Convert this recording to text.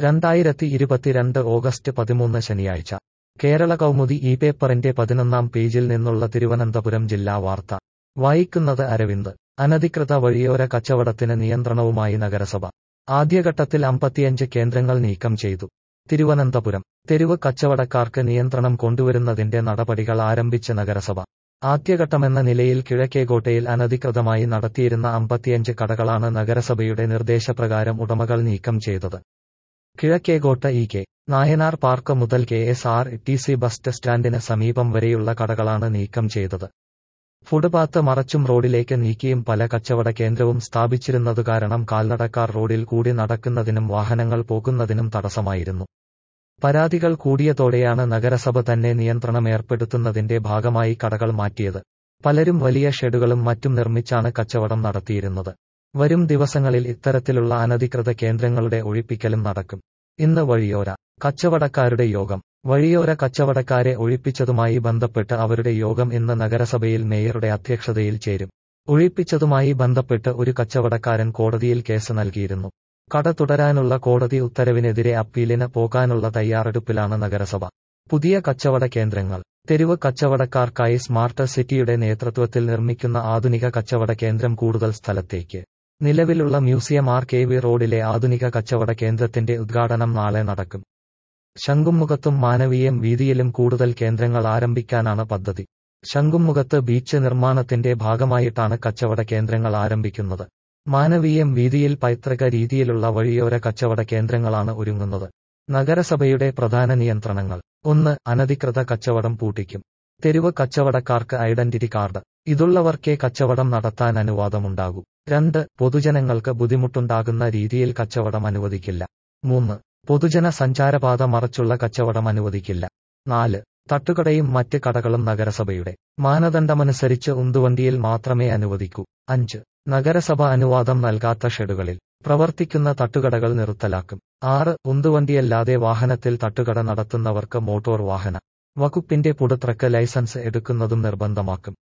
രണ്ടായിരത്തി ഇരുപത്തിരണ്ട് ഓഗസ്റ്റ് പതിമൂന്ന് ശനിയാഴ്ച കേരള കൗമുദി ഈ പേപ്പറിന്റെ പതിനൊന്നാം പേജിൽ നിന്നുള്ള തിരുവനന്തപുരം ജില്ലാ വാർത്ത വായിക്കുന്നത് അരവിന്ദ് അനധികൃത വഴിയോര കച്ചവടത്തിന് നിയന്ത്രണവുമായി നഗരസഭ ആദ്യഘട്ടത്തിൽ അമ്പത്തിയഞ്ച് കേന്ദ്രങ്ങൾ നീക്കം ചെയ്തു തിരുവനന്തപുരം തെരുവ് കച്ചവടക്കാർക്ക് നിയന്ത്രണം കൊണ്ടുവരുന്നതിന്റെ നടപടികൾ ആരംഭിച്ച് നഗരസഭ ആദ്യഘട്ടമെന്ന നിലയിൽ കിഴക്കേകോട്ടയിൽ അനധികൃതമായി നടത്തിയിരുന്ന അമ്പത്തിയഞ്ച് കടകളാണ് നഗരസഭയുടെ നിർദ്ദേശപ്രകാരം ഉടമകൾ നീക്കം ചെയ്തത് Kizhakkekotta E K Nayanar park മുതൽ K S R T C bus സ്റ്റാൻഡിന് സമീപം വരെയുള്ള കടകളാണ് നീക്കം ചെയ്തത് ഫുട്പാത്ത് മറച്ചും റോഡിലേക്ക് നീക്കിയും പല കച്ചവട കേന്ദ്രവും സ്ഥാപിച്ചിരുന്നതു കാരണം കാൽനടക്കാർ റോഡിൽ കൂടി നടക്കുന്നതിനും വാഹനങ്ങൾ പോകുന്നതിനും തടസ്സമായിരുന്നു പരാതികൾ കൂടിയതോടെയാണ് നഗരസഭ തന്നെ നിയന്ത്രണം ഏർപ്പെടുത്തുന്നതിന്റെ ഭാഗമായി കടകൾ മാറ്റിയത് പലരും വലിയ ഷെഡുകളും മറ്റും നിർമ്മിച്ചാണ് കച്ചവടം നടത്തിയിരുന്നത് വരും ദിവസങ്ങളിൽ ഇത്തരത്തിലുള്ള അനധികൃത കേന്ദ്രങ്ങളുടെ ഒഴിപ്പിക്കലും നടക്കും ഇന്ന് വഴിയോര കച്ചവടക്കാരുടെ യോഗം വഴിയോര കച്ചവടക്കാരെ ഒഴിപ്പിച്ചതുമായി ബന്ധപ്പെട്ട് അവരുടെ യോഗം ഇന്ന് നഗരസഭയിൽ മേയറുടെ അധ്യക്ഷതയിൽ ചേരും ഒഴിപ്പിച്ചതുമായി ബന്ധപ്പെട്ട് ഒരു കച്ചവടക്കാരൻ കോടതിയിൽ കേസ് നൽകിയിരുന്നു കട തുടരാനുള്ള കോടതി ഉത്തരവിനെതിരെ അപ്പീലിന് പോകാനുള്ള തയ്യാറെടുപ്പിലാണ് നഗരസഭ പുതിയ കച്ചവട കേന്ദ്രങ്ങൾ തെരുവ് കച്ചവടക്കാർക്കായി സ്മാർട്ട് സിറ്റിയുടെ നേതൃത്വത്തിൽ നിർമ്മിക്കുന്ന ആധുനിക കച്ചവട കേന്ദ്രം കൂടുതൽ സ്ഥലത്തേക്ക് നിലവിലുള്ള മ്യൂസിയം ആർ കെ വി റോഡിലെ ആധുനിക കച്ചവട കേന്ദ്രത്തിന്റെ ഉദ്ഘാടനം നാളെ നടക്കും ശംഖുമുഖത്തും മാനവീയം വീതിയിലും കൂടുതൽ കേന്ദ്രങ്ങൾ ആരംഭിക്കാനാണ് പദ്ധതി ശംഖുമുഖത്ത് ബീച്ച് നിർമ്മാണത്തിന്റെ ഭാഗമായിട്ടാണ് കച്ചവട കേന്ദ്രങ്ങൾ ആരംഭിക്കുന്നത് മാനവീയം വീതിയിൽ പൈതൃക രീതിയിലുള്ള വഴിയോര കച്ചവട കേന്ദ്രങ്ങളാണ് ഒരുങ്ങുന്നത് നഗരസഭയുടെ പ്രധാന നിയന്ത്രണങ്ങൾ ഒന്ന് അനധികൃത കച്ചവടം പൂട്ടിക്കും തെരുവ് കച്ചവടക്കാർക്ക് ഐഡന്റിറ്റി കാർഡ് ഇതുള്ളവർക്കേ കച്ചവടം നടത്താൻ അനുവാദമുണ്ടാകൂ രണ്ട് പൊതുജനങ്ങൾക്ക് ബുദ്ധിമുട്ടുണ്ടാകുന്ന രീതിയിൽ കച്ചവടം അനുവദിക്കില്ല മൂന്ന് പൊതുജന സഞ്ചാരപാത മറച്ചുള്ള കച്ചവടം അനുവദിക്കില്ല നാല് തട്ടുകടയും മറ്റ് കടകളും നഗരസഭയുടെ മാനദണ്ഡമനുസരിച്ച് ഉന്തുവണ്ടിയിൽ മാത്രമേ അനുവദിക്കൂ അഞ്ച് നഗരസഭ അനുവാദം നൽകാത്ത ഷെഡുകളിൽ പ്രവർത്തിക്കുന്ന തട്ടുകടകൾ നിർത്തലാക്കും ആറ് ഉന്തുവണ്ടിയല്ലാതെ വാഹനത്തിൽ തട്ടുകട നടത്തുന്നവർക്ക് മോട്ടോർ വാഹന വകുപ്പിന്റെ പുടത്രക്ക് ലൈസൻസ് എടുക്കുന്നതും നിർബന്ധമാക്കും